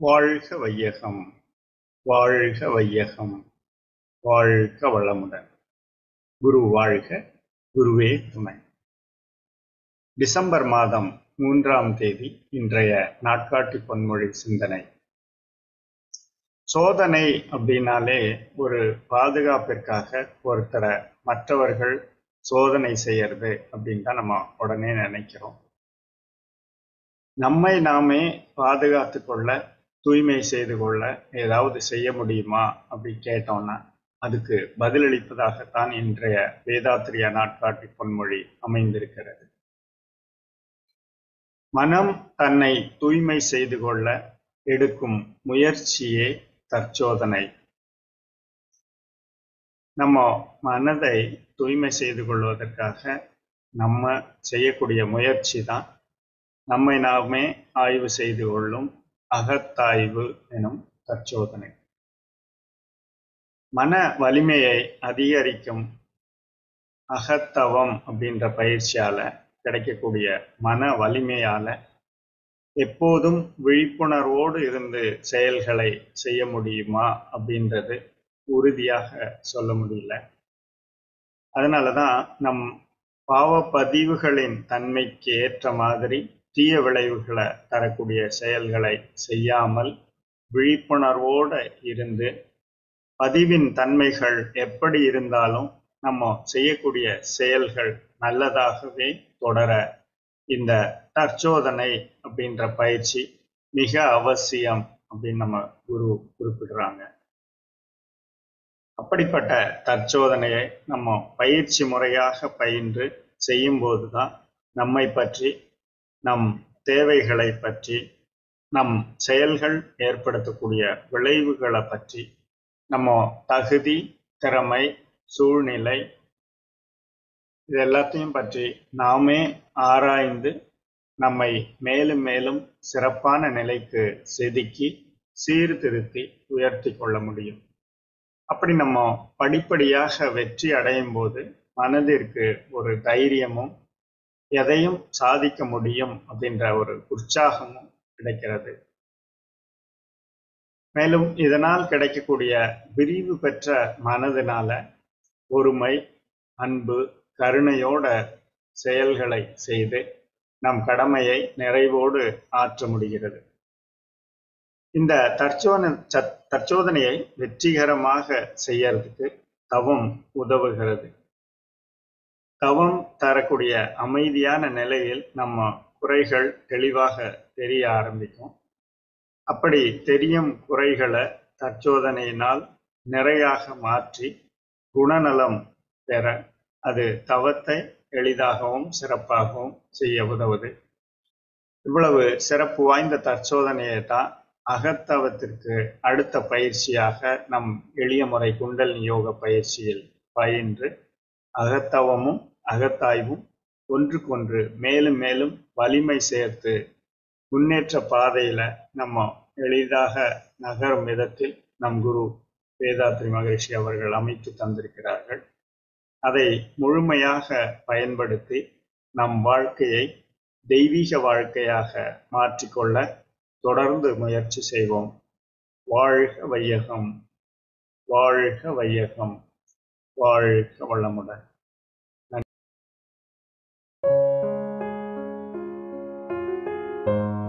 வாழ்க வையகம் வாழ்க வையகம் வாழ்க வளமுடன் குரு வாழ்க குருவே துணை டிசம்பர் மாதம் மூன்றாம் தேதி இன்றைய நாட்காட்டி பொன்மொழி சிந்தனை சோதனை அப்படின்னாலே ஒரு பாதுகாப்பிற்காக ஒருத்தரை மற்றவர்கள் சோதனை செய்யறது அப்படின்னு தான் நம்ம உடனே நினைக்கிறோம் நம்மை நாமே பாதுகாத்து கொள்ள தூய்மை செய்து கொள்ள ஏதாவது செய்ய முடியுமா அப்படி கேட்டோம்னா அதுக்கு பதிலளிப்பதாகத்தான் இன்றைய வேதாத்திரிய நாட்காட்டி பொன்மொழி அமைந்திருக்கிறது மனம் தன்னை தூய்மை செய்து கொள்ள எடுக்கும் முயற்சியே தற்சோதனை நம்ம மனதை தூய்மை செய்து கொள்வதற்காக நம்ம செய்யக்கூடிய முயற்சி தான் நம்மை நாமே ஆய்வு செய்து கொள்ளும் அகத்தாய்வு எனும் தற்சோதனை மன வலிமையை அதிகரிக்கும் அகத்தவம் அப்படின்ற பயிற்சியால கிடைக்கக்கூடிய மன வலிமையால எப்போதும் விழிப்புணர்வோடு இருந்து செயல்களை செய்ய முடியுமா அப்படின்றது உறுதியாக சொல்ல முடியல அதனாலதான் நம் பாவ பதிவுகளின் தன்மைக்கு ஏற்ற மாதிரி தீய விளைவுகளை தரக்கூடிய செயல்களை செய்யாமல் விழிப்புணர்வோடு இருந்து பதிவின் தன்மைகள் எப்படி இருந்தாலும் நம்ம செய்யக்கூடிய செயல்கள் நல்லதாகவே தொடர இந்த தற்சோதனை அப்படின்ற பயிற்சி மிக அவசியம் அப்படின்னு நம்ம குரு குறிப்பிடுறாங்க அப்படிப்பட்ட தற்சோதனையை நம்ம பயிற்சி முறையாக பயின்று செய்யும்போது தான் நம்மை பற்றி நம் தேவைகளை பற்றி நம் செயல்கள் ஏற்படுத்தக்கூடிய விளைவுகளை பற்றி நம்ம தகுதி திறமை சூழ்நிலை இது எல்லாத்தையும் பற்றி நாமே ஆராய்ந்து நம்மை மேலும் மேலும் சிறப்பான நிலைக்கு செதுக்கி சீர்திருத்தி உயர்த்தி கொள்ள முடியும் அப்படி நம்ம படிப்படியாக வெற்றி அடையும் போது மனதிற்கு ஒரு தைரியமும் எதையும் சாதிக்க முடியும் அப்படின்ற ஒரு உற்சாகமும் கிடைக்கிறது மேலும் இதனால் கிடைக்கக்கூடிய விரிவு பெற்ற மனதினால ஒருமை அன்பு கருணையோட செயல்களை செய்து நம் கடமையை நிறைவோடு ஆற்ற முடிகிறது இந்த தற்சோன தற்சோதனையை வெற்றிகரமாக செய்யறதுக்கு தவம் உதவுகிறது தவம் தரக்கூடிய அமைதியான நிலையில் நம்ம குறைகள் தெளிவாக தெரிய ஆரம்பிக்கும் அப்படி தெரியும் குறைகளை தற்சோதனையினால் நிறையாக மாற்றி குணநலம் பெற அது தவத்தை எளிதாகவும் சிறப்பாகவும் செய்ய உதவுது இவ்வளவு சிறப்பு வாய்ந்த தற்சோதனையை தான் அகத்தவத்திற்கு அடுத்த பயிற்சியாக நம் எளிய முறை குண்டல் யோக பயிற்சியில் பயின்று அகத்தவமும் அகத்தாய்வும் ஒன்றுக்கொன்று மேலும் மேலும் வலிமை சேர்த்து முன்னேற்ற பாதையில நம்ம எளிதாக நகரும் விதத்தில் நம் குரு வேதாத்ரி மகரிஷி அவர்கள் அமைத்து தந்திருக்கிறார்கள் அதை முழுமையாக பயன்படுத்தி நம் வாழ்க்கையை தெய்வீக வாழ்க்கையாக மாற்றிக்கொள்ள தொடர்ந்து முயற்சி செய்வோம் வாழ்க வையகம் வாழ்க வையகம் வாழ்க வளமுடன் thank you